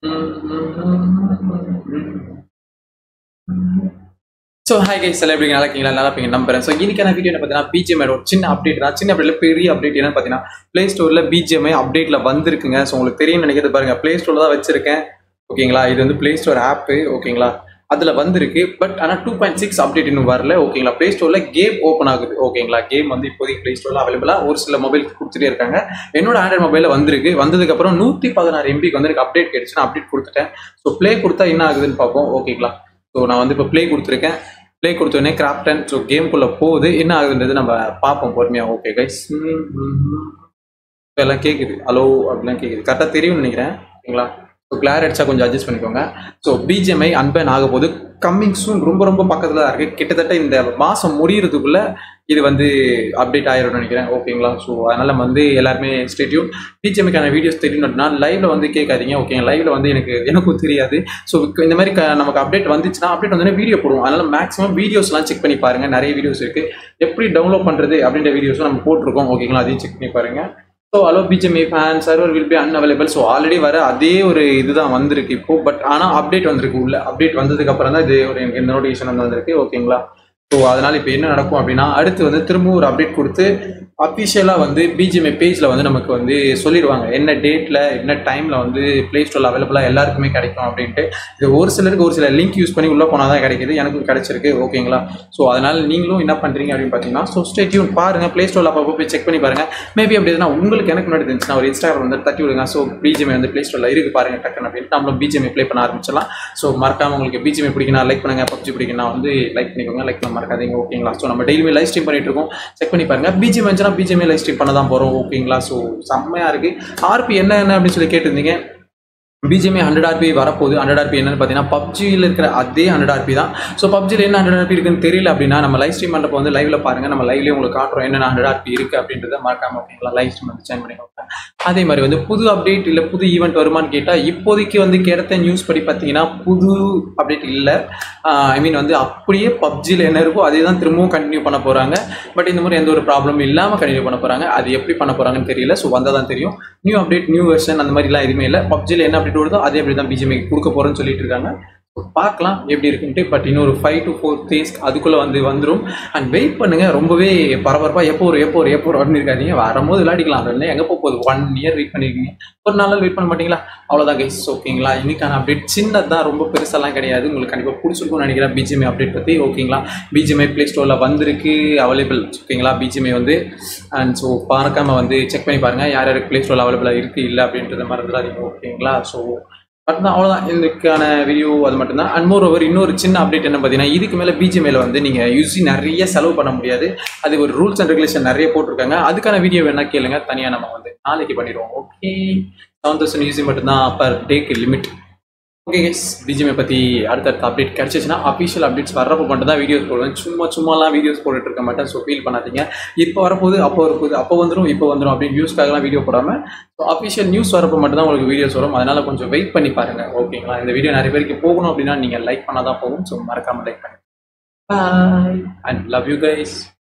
so hi guys எல்லாம் எப்படி நல்லா இருக்கீங்களா நல்லா இருப்பீங்க நம்புறேன் ஸோ இன்னைக்கான வீடியோ என்ன பார்த்தீங்கன்னா பிஜிஎம் ஒரு சின்ன அப்டேட் தான் சின்ன அப்டேட்ல பெரிய அப்டேட் என்னன்னு பார்த்தீங்கன்னா ப்ளே ஸ்டோரில் பிஜிஎம்ஐ அப்டேட்ல வந்திருக்குங்க ஸோ உங்களுக்கு தெரியும் நினைக்கிறது பாருங்க ப்ளே ஸ்டோரில் தான் வச்சிருக்கேன் ஓகேங்களா இது வந்து ப்ளே ஸ்டோர் ஆப்பு ஓகேங்களா அதில் வந்திருக்கு பட் ஆனால் டூ பாயிண்ட் சிக்ஸ் அப்டேட் இன்னும் வரல ஓகேங்களா ப்ளே ஸ்டோரில் கேம் ஓப்பன் ஆகுது ஓகேங்களா கேம் வந்து இப்போதைக்கு ப்ளே ஸ்டோரில் அவைலபிளாக ஒரு சில மொபைல் கொடுத்துட்டே இருக்காங்க என்னோட ஆண்ட்ராய்ட் மொபைலில் வந்திருக்கு வந்ததுக்கப்புறம் நூற்றி பதினாறு எம்பிக்கு வந்து எனக்கு அப்டேட் கிடைச்சு நான் அப்டேட் கொடுத்துட்டேன் ஸோ ப்ளே கொடுத்தா என்ன ஆகுதுன்னு பார்ப்போம் ஓகேங்களா ஸோ நான் வந்து இப்போ ப்ளே கொடுத்துருக்கேன் ப்ளே கொடுத்தோடனே கிராப்டன் ஸோ கேம்குள்ளே போகுது என்ன ஆகுதுன்றது நம்ம பார்ப்போம் பொறுமையாக ஓகே கைஸ் எல்லாம் கேட்குது ஹலோ அப்படிலாம் கேட்குது கரெக்டாக தெரியும்னு நினைக்கிறேன் ஓகேங்களா ஸோ கிளார் அடிச்சா கொஞ்சம் அட்ஜஸ்ட் பண்ணிக்கோங்க ஸோ பிஜிஎம்ஐ அன்பேன் ஆக போது கம்மிங் சூன் ரொம்ப ரொம்ப பக்கத்தில் தான் இருக்குது கிட்டத்தட்ட இந்த மாதம் முடியறதுக்குள்ளே இது வந்து அப்டேட் ஆயிரும்னு நினைக்கிறேன் ஓகேங்களா ஸோ அதனால் நம்ம வந்து எல்லாருமே ஸ்டேட்யூன் பிஜிஎம்க்கான வீடியோஸ் தெரியணும்னா லைவ்ல வந்து கேட்காதீங்க ஓகே லைவ்ல வந்து எனக்கு எனக்கும் தெரியாது ஸோ இந்த மாதிரி க- நமக்கு அப்டேட் வந்துச்சுன்னா அப்டேட் வந்து வீடியோ போடுவோம் அதனால மேக்ஸிமம் வீடியோஸ்லாம் செக் பண்ணி பாருங்க நிறைய வீடியோஸ் இருக்கு எப்படி டவுன்லோட் பண்றது அப்படின்ற வீடியோஸும் நம்ம போட்டிருக்கோம் ஓகேங்களா அதையும் செக் பண்ணி பாருங்க so hello BGMI fan server will be unavailable so already வர அதே ஒரு இதுதான் வந்திருக்கு இப்போ பட் ஆனால் அப்டேட் வந்திருக்கு உள்ள அப்டேட் வந்ததுக்கு அப்புறம் தான் இது ஒரு எனக்கு இந்த நோட்டிஃபிகேஷன் வந்து வந்திருக்கு ஓகேங்களா ஸோ அதனால் இப்போ என்ன நடக்கும் அப்படின்னா அடுத்து வந்து திரும்ப ஒரு அப்டேட் கொடுத்து அஃபிஷியலாக வந்து பிஜிஎம்ஐ பேஜில் வந்து நமக்கு வந்து சொல்லிடுவாங்க என்ன டேட்டில் என்ன டைமில் வந்து ப்ளே ஸ்டோரில் அவைலபிளாக எல்லாருக்குமே கிடைக்கும் அப்படின்ட்டு இது ஒரு சிலருக்கு ஒரு சில லிங்க் யூஸ் பண்ணி உள்ளே போனால் தான் கிடைக்குது எனக்கும் கிடைச்சிருக்கு ஓகேங்களா ஸோ அதனால் நீங்களும் என்ன பண்ணுறீங்க அப்படின்னு பார்த்தீங்கன்னா ஸோ ஸ்டேட்யூன் பாருங்கள் ப்ளே ஸ்டோரில் அப்பப்போ போய் செக் பண்ணி பாருங்கள் மேபி அப்படி எதுனா உங்களுக்கு எனக்கு முன்னாடி இருந்துச்சுன்னா ஒரு இன்ஸ்டாகிராம் வந்து தட்டி விடுங்க ஸோ பிஜிஎம்ஐ வந்து ப்ளே ஸ்டோரில் இருக்கு பாருங்க டக்குன்னு அப்படின்ட்டு நம்மளும் பிஜிஎம்ஐ ப்ளே பண்ண ஆரம்பிச்சிடலாம் ஸோ மறக்காம உங்களுக்கு பிஜிஎம்ஐ பிடிக்கணும் லைக் பண்ணுங்க பப்ஜி பிடிக்கணும் வந்து லைக் பண்ணிக்கோங்க லைக் பண்ண மறக்காதீங்க ஓகேங்களா ஸோ நம்ம டெய்லியுமே லைவ் ஸ்ட்ரீம் பண்ணிட்டு இருக்கோம் செக் பண்ணி பாருங்க பிஜிஎம் வந்துச்சுன்னா பிஜிஎம்ஐ லைவ் ஸ்ட்ரீம் பண்ண தான் போகிறோம் ஓகேங்களா ஸோ செம்மையாக இருக்கு ஆர்பி என்ன என்ன அப்படின்னு சொல்லி கேட்டிருந்தீங்க பிஜிஎம்ஐ ஹண்ட்ரட் ஆர்பி வரப்போகுது ஹண்ட்ரட் ஆர்பி என்னன்னு பார்த்தீங்கன்னா பப்ஜியில் இருக்கிற அதே ஹண்ட்ரட் ஆர்பி தான் ஸோ பப்ஜியில் என்ன ஹண்ட்ரட் ஆர்பி இருக்குன்னு தெரியல அப்படின்னா நம்ம லைவ் ஸ்ட்ரீம் பண்ணுறப்போ வந்து லைவ்ல பாருங்க நம்ம லைவ்லேயே உங்களுக்கு காட்டுறோம் என்னென்ன ஹண்ட்ரட் ஆர்பி இருக்குது அப்படின்றத மறக்காம ஓகேங்களா லைவ் ஸ்ட்ரீம் வந்து சேன் பண்ணிக்கோங்க அதே மாதிரி வந்து புது அப்டேட் இல்லை புது ஈவெண்ட் வருமான்னு கேட்டால் இப்போதைக்கு வந்து கிடைத்த நியூஸ் படி பார்த்தீங்கன்னா புது அப்டேட் இல்லை ஐ மீன் வந்து அப்படியே பப்ஜியில் என்ன இருக்கோ அதே தான் திரும்பவும் கண்டினியூ பண்ண போகிறாங்க பட் இந்த மாதிரி எந்த ஒரு ப்ராப்ளம் இல்லாமல் கண்டினியூ பண்ண போகிறாங்க அது எப்படி பண்ண போகிறாங்கன்னு தெரியல ஸோ வந்தால் தான் தெரியும் நியூ அப்டேட் நியூ வெர்ஷன் அந்த மாதிரிலாம் எதுவுமே இல்லை பப்ஜியில் என்ன அப்டேட் வருதோ அதே அப்படி தான் பிஜிஎம்ஐ கொடுக்க போகிறேன்னு சொல்லிட்டு இருக்காங்க So, பார்க்கலாம் எப்படி இருக்குன்ட்டு பட் இன்னொரு ஃபைவ் டு ஃபோர் டேஸ் அதுக்குள்ளே வந்து வந்துடும் அண்ட் வெயிட் பண்ணுங்க ரொம்பவே பரபரப்பாக எப்போ ஒரு எப்போ ஒரு எப்போ ஒரு அப்படின்னு இருக்காதீங்க வரும்போது விளையாடிக்கலாம் அது எங்கே போக போகுது ஒன் இயர் வெயிட் பண்ணிருக்கீங்க ஒரு நாள் வெயிட் பண்ண மாட்டீங்களா அவ்வளோதான் கைஸ் ஓகேங்களா இன்னைக்கான அப்டேட் சின்னது தான் ரொம்ப பெருசெல்லாம் கிடையாது உங்களுக்கு கண்டிப்பாக பிடிச்சிருக்கும்னு நினைக்கிறேன் பிஜிஎம்ஐ அப்டேட் பற்றி ஓகேங்களா பிஜிஎம்ஐ ப்ளே ஸ்டோரில் வந்திருக்கு அவைலபிள் ஓகேங்களா பிஜிஎம்ஐ வந்து அண்ட் ஸோ பார்க்காம வந்து செக் பண்ணி பாருங்கள் யார் யாருக்கு ப்ளே ஸ்டோரில் அவைலபிளாக இருக்குது இல்லை அப்படின்றத மறந்துடாதீங்க ஓகேங்களா ஸோ பட் தான் அவ்வளோதான் இதுக்கான வீடியோ அது மட்டும்தான் அண்ட் மோர் ஓவர் இன்னொரு சின்ன அப்டேட் என்ன பார்த்தீங்கன்னா இதுக்கு மேலே பிஜிஎம்ஐல வந்து நீங்கள் யூஸி நிறைய செலவு பண்ண முடியாது அது ஒரு ரூல்ஸ் அண்ட் ரெகுலேஷன் நிறைய போட்டிருக்காங்க அதுக்கான வீடியோ வேணா கேளுங்க தனியாக நம்ம வந்து நாளைக்கு பண்ணிடுவோம் ஓகே செவன் தௌசண்ட் யூஸி மட்டும்தான் பர் டேக்கு லிமிட் ஓகே கேஸ் பிஜிஎம்ஐ பற்றி அடுத்தடுத்த அப்டேட் கிடச்சிச்சுன்னா அஃபிஷியல் அப்டேட்ஸ் வர்றப்போ மட்டும் தான் வீடியோஸ் போடுவேன் சும்மா சும்மாலாம் வீடியோஸ் போட்டுட்டு இருக்க மாட்டேன் ஸோ ஃபீல் பண்ணாதீங்க இப்போ வரப்போகுது அப்போ வரப்போகுது அப்போ வந்துடும் இப்போ வந்துடும் அப்படின்னு வியூஸ்க்காகலாம் வீடியோ போடாமல் ஸோ அஃபிஷியல் நியூஸ் வரப்போ மட்டும் தான் உங்களுக்கு வீடியோஸ் வரும் அதனால் கொஞ்சம் வெயிட் பண்ணி பாருங்கள் ஓகேங்களா இந்த வீடியோ நிறைய பேருக்கு போகணும் அப்படின்னா நீங்கள் லைக் பண்ணால் தான் போகும் ஸோ மறக்காமல் லைக் பண்ணுங்க bye and love you guys